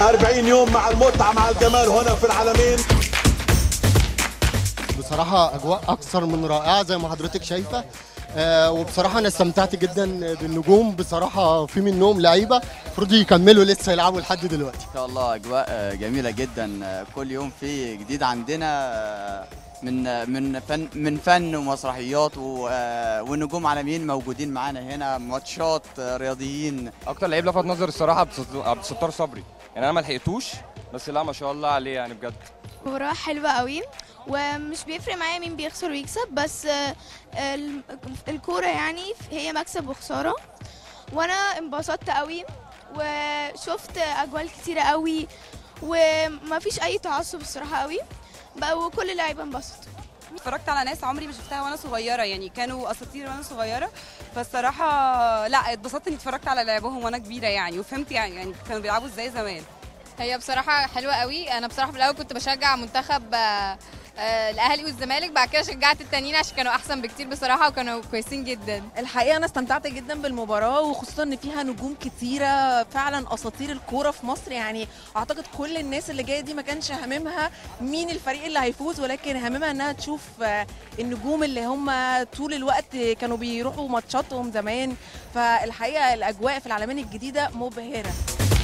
40 يوم مع المتعة مع الجمال هنا في العالمين بصراحة أجواء أكثر من رائعة زي ما حضرتك شايفة آه وبصراحة أنا استمتعت جدا بالنجوم بصراحة في منهم لعيبة المفروض يكملوا لسه يلعبوا لحد دلوقتي ان شاء الله اجواء آه، جميله جدا آه، كل يوم في جديد عندنا آه، من آه، من فن من فن ومسرحيات و- آه، ونجوم عالميين موجودين معانا هنا ماتشات آه، رياضيين اكتر لعيب لفت نظري الصراحه عبد الست- عبد الستار صبري يعني انا ما لحقتوش بس لا ما شاء الله عليه يعني بجد مباراة حلوة قوي ومش بيفرق معايا مين بيخسر ويكسب بس آه، ال- الكورة يعني هي مكسب وخسارة وانا انبسطت قوي وشفت اجوال كتيرة قوي ومفيش اي تعصب الصراحة قوي بقى وكل اللعيبة انبسطوا اتفرجت على ناس عمري ما شفتها وانا صغيره يعني كانوا اساطير وانا صغيره فالصراحه لا اتبسطت اني اتفرجت على لعبهم وانا كبيره يعني وفهمت يعني, يعني كانوا بيلعبوا ازاي زمان هي بصراحة حلوة قوي أنا بصراحة في الأول كنت بشجع منتخب آه، آه، الأهلي والزمالك بعد كده شجعت التانيين عشان كانوا أحسن بكتير بصراحة وكانوا كويسين جدا الحقيقه انا استمتعت جدا بالمباراه وخصوصا ان فيها نجوم كتيره فعلا اساطير الكوره في مصر يعني اعتقد كل الناس اللي جايه دي ما كانش هاممها مين الفريق اللي هيفوز ولكن هاممها انها تشوف آه، النجوم اللي هم طول الوقت كانوا بيروحوا ماتشاتهم زمان فالحقيقه الاجواء في العالمين الجديده مبهره